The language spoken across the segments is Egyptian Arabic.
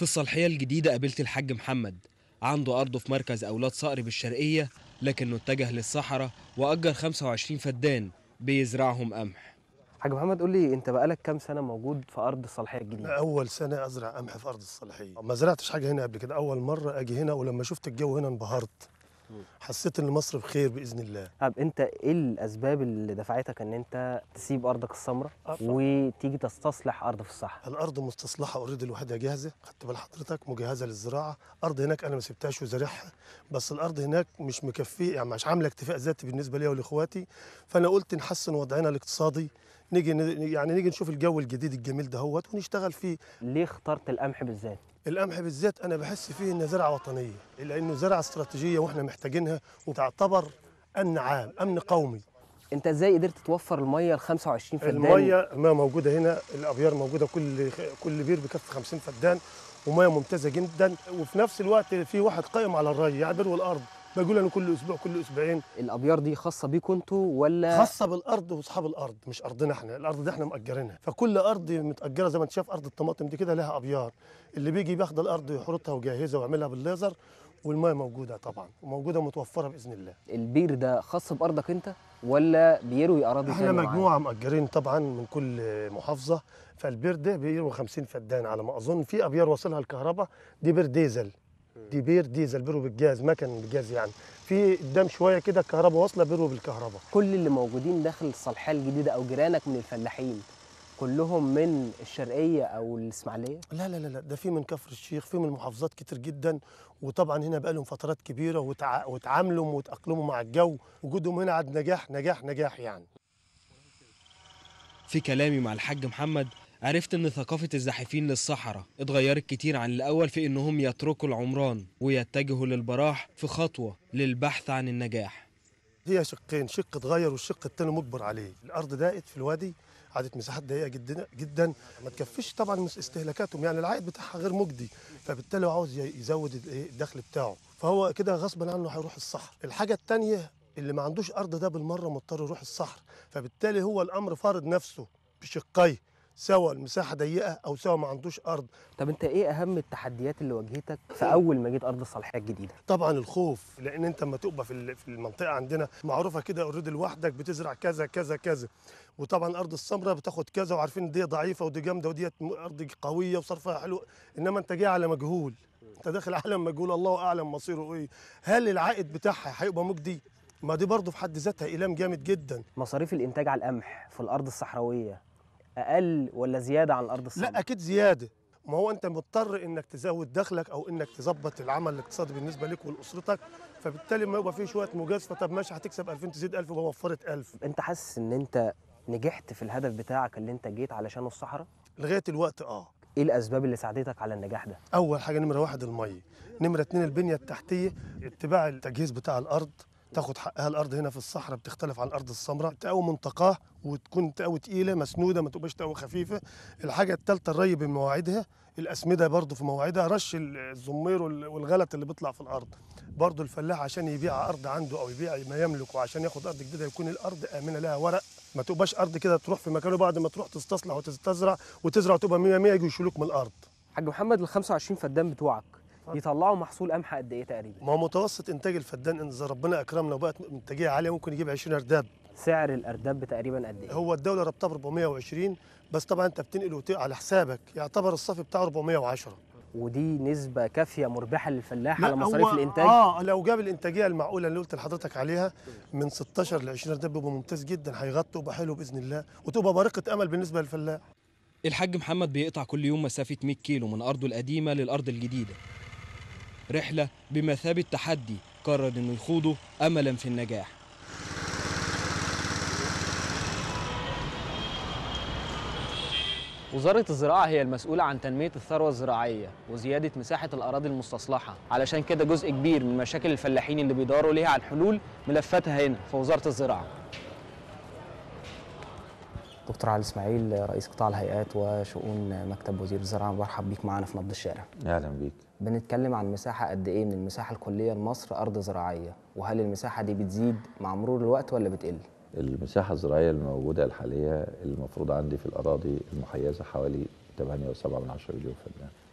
في الصالحية الجديدة قابلت الحاج محمد عنده أرضه في مركز أولاد صقر بالشرقية لكنه اتجه للصحراء وأجر 25 فدان بيزرعهم قمح حاج محمد قول لي انت بقالك كام سنه موجود في ارض الصالحيه الجديده اول سنه ازرع قمح في ارض الصالحيه ما زرعتش حاجه هنا قبل كده اول مره اجي هنا ولما شفت الجو هنا انبهرت حسيت ان مصر بخير باذن الله طب انت ايه الاسباب اللي دفعتك ان انت تسيب ارضك السمراء أه. وتيجي تستصلح ارض في الصحراء الارض مستصلحه اوريدي الوحده جاهزه خدت بال حضرتك مجهزه للزراعه ارض هناك انا ما سبتهاش وزارعها بس الارض هناك مش مكفيه يعني مش عامله اكتفاء ذاتي بالنسبه لي ولاخواتي فانا قلت نحسن وضعنا الاقتصادي نيجي يعني نيجي نشوف الجو الجديد الجميل دهوت ونشتغل فيه ليه اخترت القمح بالذات القمح بالذات انا بحس فيه انه زرعه وطنيه لانه زرعه استراتيجيه واحنا محتاجينها وتعتبر امن عام امن قومي انت ازاي قدرت توفر الميه ال 25 فدان الميه ما موجوده هنا الابيار موجوده كل كل بير بكفي 50 فدان وميه ممتازه جدا وفي نفس الوقت في واحد قائم على الري يعني بيروي الارض بقول انا كل اسبوع كل اسبوعين الابيار دي خاصه بيكم انتوا ولا خاصه بالارض واصحاب الارض مش ارضنا احنا الارض دي احنا مأجرينها فكل ارض متأجره زي ما انت شايف ارض الطماطم دي كده لها ابيار اللي بيجي بياخد الارض يحرطها ويجهزها ويعملها بالليزر والميه موجوده طبعا وموجوده متوفره باذن الله البير ده خاص بارضك انت ولا بيروي اراضي احنا تانية مجموعه مأجرين طبعا من كل محافظه فالبير ده بيروي 50 فدان على ما اظن في ابيار واصلها الكهرباء دي بير ديزل دي بير ديزل بيرو بالجاز مكن بالجاز يعني في قدام شويه كده الكهرباء واصله بيرو بالكهرباء كل اللي موجودين داخل الصالحيه الجديده او جيرانك من الفلاحين كلهم من الشرقيه او الاسماعيليه لا لا لا لا ده في من كفر الشيخ في من محافظات كتير جدا وطبعا هنا بقى لهم فترات كبيره وتع... وتعاملوا وتاقلموا مع الجو وجودهم هنا عاد نجاح نجاح نجاح يعني في كلامي مع الحاج محمد عرفت ان ثقافة الزاحفين للصحراء اتغيرت كتير عن الاول في انهم يتركوا العمران ويتجهوا للبراح في خطوة للبحث عن النجاح هي شقين شق اتغير والشق التاني مجبر عليه الارض ضاقت في الوادي عادت مساحات ضيقه جدا جدا ما تكفيش طبعا استهلاكاتهم يعني العائد بتاعها غير مجدي فبالتالي هو عاوز يزود الدخل بتاعه فهو كده غصبا عنه هيروح الصحراء الحاجه الثانيه اللي ما عندوش ارض ده بالمره مضطر يروح الصحراء فبالتالي هو الامر فارض نفسه بشقيه سواء المساحه ضيقه او سواء ما عندوش ارض طب انت ايه اهم التحديات اللي واجهتك في اول ما جيت ارض الصالحيه الجديده طبعا الخوف لان انت لما تبقى في في المنطقه عندنا معروفه كده اوريدي لوحدك بتزرع كذا كذا كذا وطبعا ارض السمراء بتاخد كذا وعارفين دي ضعيفه ودي جامده وديت ارض قويه وصرفها حلو انما انت جاي على مجهول انت داخل عالم مجهول الله اعلم مصيره ايه هل العائد بتاعها هيبقى مجدي ما دي برضه في حد ذاتها ايلام جامد جدا مصاريف الانتاج على القمح في الارض الصحراويه اقل ولا زياده عن الارض الصلبه لا اكيد زياده ما هو انت مضطر انك تزود دخلك او انك تظبط العمل الاقتصادي بالنسبه لك ولاسرتك فبالتالي ما يبقى فيه شويه مجازفه طب ماشي هتكسب 2000 تزيد 1000 يبقى وفرت 1000 انت حاسس ان انت نجحت في الهدف بتاعك اللي انت جيت علشانه الصحراء لغايه الوقت اه ايه الاسباب اللي ساعدتك على النجاح ده اول حاجه نمره واحد الميه نمره اتنين البنيه التحتيه اتباع التجهيز بتاع الارض تاخد حقها الارض هنا في الصحراء بتختلف عن الارض السمراء تقوي منطقاه وتكون تقوي تقيله مسنوده ما تبقاش تقوي خفيفه الحاجه الثالثه الري بمواعيدها الاسمده برضه في مواعيدها رش الزمير والغلط اللي بيطلع في الارض برضه الفلاح عشان يبيع ارض عنده او يبيع ما يملك وعشان ياخد ارض جديده يكون الارض امنه لها ورق ما تبقاش ارض كده تروح في مكانه بعد ما تروح تستصلح وتزرع وتزرع وتبقى 100 100 يجوا يشيلوك من الارض حاج محمد ال 25 فدان بتوعك يطلعوا محصول قمح قد ايه تقريبا؟ ما هو متوسط انتاج الفدان ان اذا ربنا اكرمنا وبقت انتاجيه عاليه ممكن يجيب 20 ارداب سعر الارداب تقريبا قد ايه؟ هو الدوله ربطها ب 420 بس طبعا انت بتنقل على حسابك يعتبر الصافي بتاعه 410 ودي نسبة كافية مربحة للفلاح لا على مصاريف هو الإنتاج؟ اه لو جاب الإنتاجية المعقولة اللي قلت لحضرتك عليها من 16 ل 20 ده بيبقى ممتاز جدا هيغطي ويبقى حلو بإذن الله وتبقى بارقة أمل بالنسبة للفلاح الحاج محمد بيقطع كل يوم مسافة 100 كيلو من أرضه القديمة للأرض الجديدة رحلة بمثابة تحدي قرر إنه يخوضه أملا في النجاح وزارة الزراعة هي المسؤولة عن تنمية الثروة الزراعية وزيادة مساحة الأراضي المستصلحة علشان كده جزء كبير من مشاكل الفلاحين اللي بيدوروا ليها عن حلول ملفاتها هنا في وزارة الزراعة دكتور علي اسماعيل رئيس قطاع الهيئات وشؤون مكتب وزير الزراعه مرحب بيك معانا في نبض الشارع اهلا بيك بنتكلم عن مساحه قد ايه من المساحه الكليه لمصر ارض زراعيه وهل المساحه دي بتزيد مع مرور الوقت ولا بتقل المساحة الزراعية الموجودة الحالية المفروض عندي في الأراضي المحيزة حوالي 8.7 مليون فدان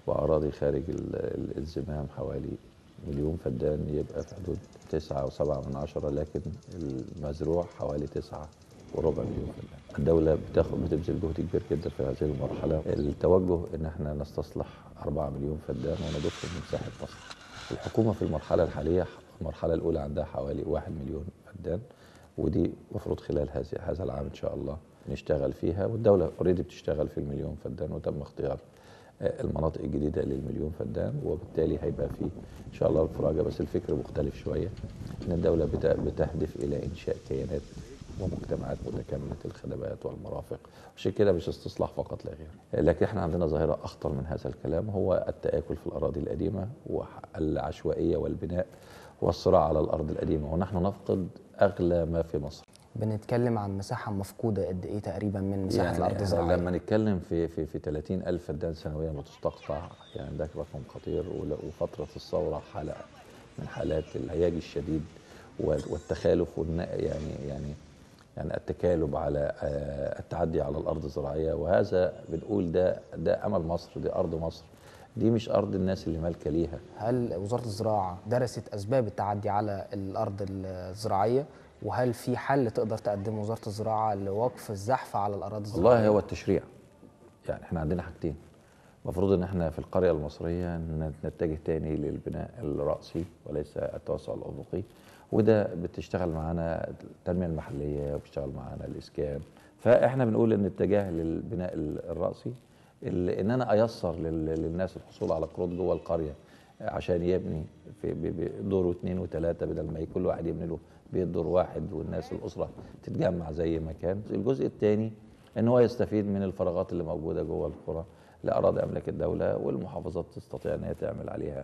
واراضي خارج ال- ال- الزمام حوالي مليون فدان يبقى في حدود تسعة وسبعة من عشرة لكن المزروع حوالي تسعة وربع مليون فدان الدولة بتاخد بتبذل جهد كبير جدا في هذه المرحلة التوجه ان احنا نستصلح 4 مليون فدان ونضخهم من مساحة مصر الحكومة في المرحلة الحالية المرحلة الأولى عندها حوالي 1 مليون فدان ودي المفروض خلال هذه هذا العام إن شاء الله نشتغل فيها والدولة اوريدي بتشتغل في المليون فدان وتم اختيار آه، المناطق الجديدة للمليون فدان وبالتالي هيبقى في إن شاء الله الفراجة بس الفكر مختلف شوية إن الدولة بت- بتهدف إلى إنشاء كيانات ومجتمعات متكاملة الخدمات والمرافق عشان كده مش استصلاح فقط لا غير لكن احنا عندنا ظاهرة أخطر من هذا الكلام هو التآكل في الأراضي القديمة والعشوائية والبناء والصراع على الأرض القديمة ونحن نفقد أغلى ما في مصر بنتكلم عن مساحة مفقودة قد إيه تقريبا من مساحة الأرض إحنا الزراعية لما نتكلم في في في 30 ألف فدان سنويا بتستقطع يعني ده رقم خطير ول- وفترة الثورة حالة من حالات الهياج الشديد وال- والتخالف والن- يعني يعني يعني التكالب على آه، التعدي على الأرض الزراعية وهذا بنقول ده ده أمل مصر دي أرض مصر دي مش أرض الناس اللي مالكة ليها هل وزارة الزراعة درست أسباب التعدي على الأرض الزراعية وهل في حل تقدر تقدمه وزارة الزراعة لوقف الزحف على الأراضي الزراعية؟ والله هو التشريع يعني احنا عندنا حاجتين المفروض ان احنا في القريه المصريه ن- نتجه تاني للبناء الراسي وليس التوسع الافقي وده بتشتغل معانا التنميه المحليه وبتشتغل معانا الاسكان فاحنا بنقول ان الاتجاه للبناء ال- الراسي ال- ان انا ايسر لل- للناس الحصول على قروض جوه القريه عشان يبني في ب- ب- دور واثنين وثلاثه بدل ما كل واحد يبني له بيت دور واحد والناس الاسره تتجمع زي ما كان الجزء الثاني ان هو يستفيد من الفراغات اللي موجوده جوه القرى لاراضي املاك الدوله والمحافظات تستطيع ان هي تعمل عليها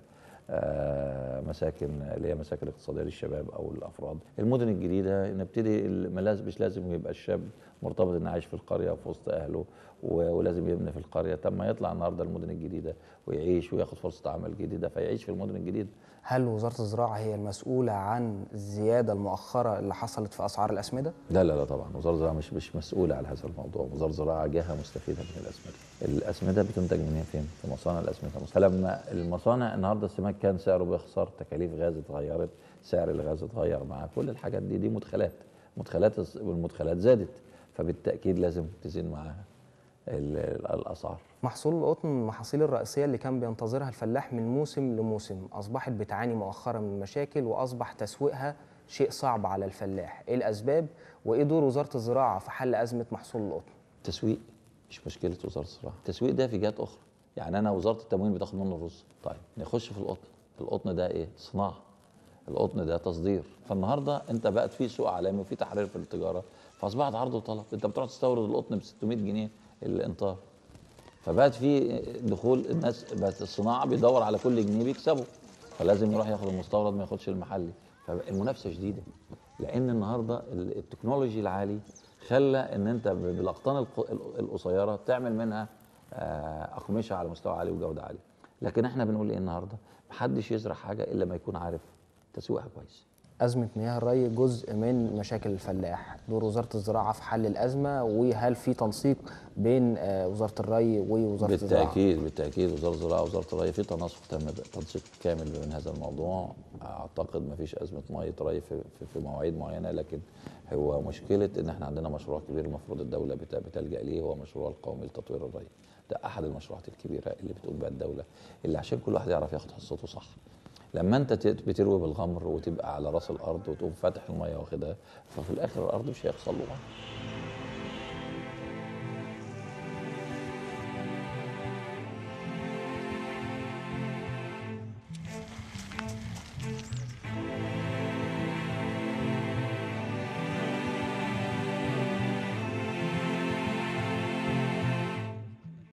آه، مساكن اللي هي مساكن اقتصاديه للشباب او الافراد. المدن الجديده نبتدي الملاز مش لازم يبقى الشاب مرتبط انه عايش في القريه وفي وسط اهله و- ولازم يبني في القريه، طب ما يطلع النهارده المدن الجديده ويعيش وياخد فرصه عمل جديده فيعيش في المدن الجديده. هل وزارة الزراعة هي المسؤولة عن الزيادة المؤخرة اللي حصلت في أسعار الأسمدة؟ لا لا لا طبعا وزاره الزراعه مش مش مسؤوله على هذا الموضوع وزاره الزراعه جهه مستفيده من الاسمده الاسمده بتنتج منين فين في مصانع الاسمده فلما المصانع النهارده السماد كان سعره بيخسر تكاليف غاز اتغيرت سعر الغاز اتغير معاه كل الحاجات دي دي مدخلات مدخلات الس- والمدخلات زادت فبالتاكيد لازم تزيد معاها ال- ال- الاسعار محصول القطن من المحاصيل الرئيسية اللي كان بينتظرها الفلاح من موسم لموسم أصبحت بتعاني مؤخرا من مشاكل وأصبح تسويقها شيء صعب على الفلاح إيه الأسباب وإيه دور وزارة الزراعة في حل أزمة محصول القطن؟ تسويق مش مشكله وزاره الزراعه التسويق ده في جهات اخرى يعني انا وزاره التموين بتاخد منه الرز طيب نخش في القطن القطن ده ايه صناعه القطن ده تصدير فالنهارده انت بقت في سوق عالمي وفي تحرير في التجاره فاصبحت عرض وطلب انت بتروح تستورد القطن ب 600 جنيه الانطار فبقت في دخول الناس بقت الصناعه بيدور على كل جنيه بيكسبه فلازم يروح ياخد المستورد ما ياخدش المحلي فالمنافسه شديده لان النهارده ال- التكنولوجي العالي خلى ان انت ب- بالاقطان الق- ال- القصيره تعمل منها آه، اقمشه على مستوى عالي وجوده عاليه لكن احنا بنقول ايه النهارده محدش يزرع حاجه الا ما يكون عارف تسويقها كويس أزمة مياه الري جزء من مشاكل الفلاح دور وزارة الزراعة في حل الأزمة وهل في تنسيق بين آه، وزارة الري ووزارة الزراعة؟ بالتاكيد بالتاكيد وزاره الزراعه ووزاره الري في تناسق تم تنسيق كامل بين هذا الموضوع اعتقد ما فيش ازمه ميه ري في, في, في مواعيد معينه لكن هو مشكله ان احنا عندنا مشروع كبير المفروض الدوله بت- بتلجا ليه هو مشروع القومي لتطوير الري ده احد المشروعات الكبيره اللي بتقوم بها الدوله اللي عشان كل واحد يعرف ياخد حصته صح لما انت ت- بتروي بالغمر وتبقى على راس الارض وتقوم فاتح الميه واخدها ففي الاخر الارض مش هيحصل له ميه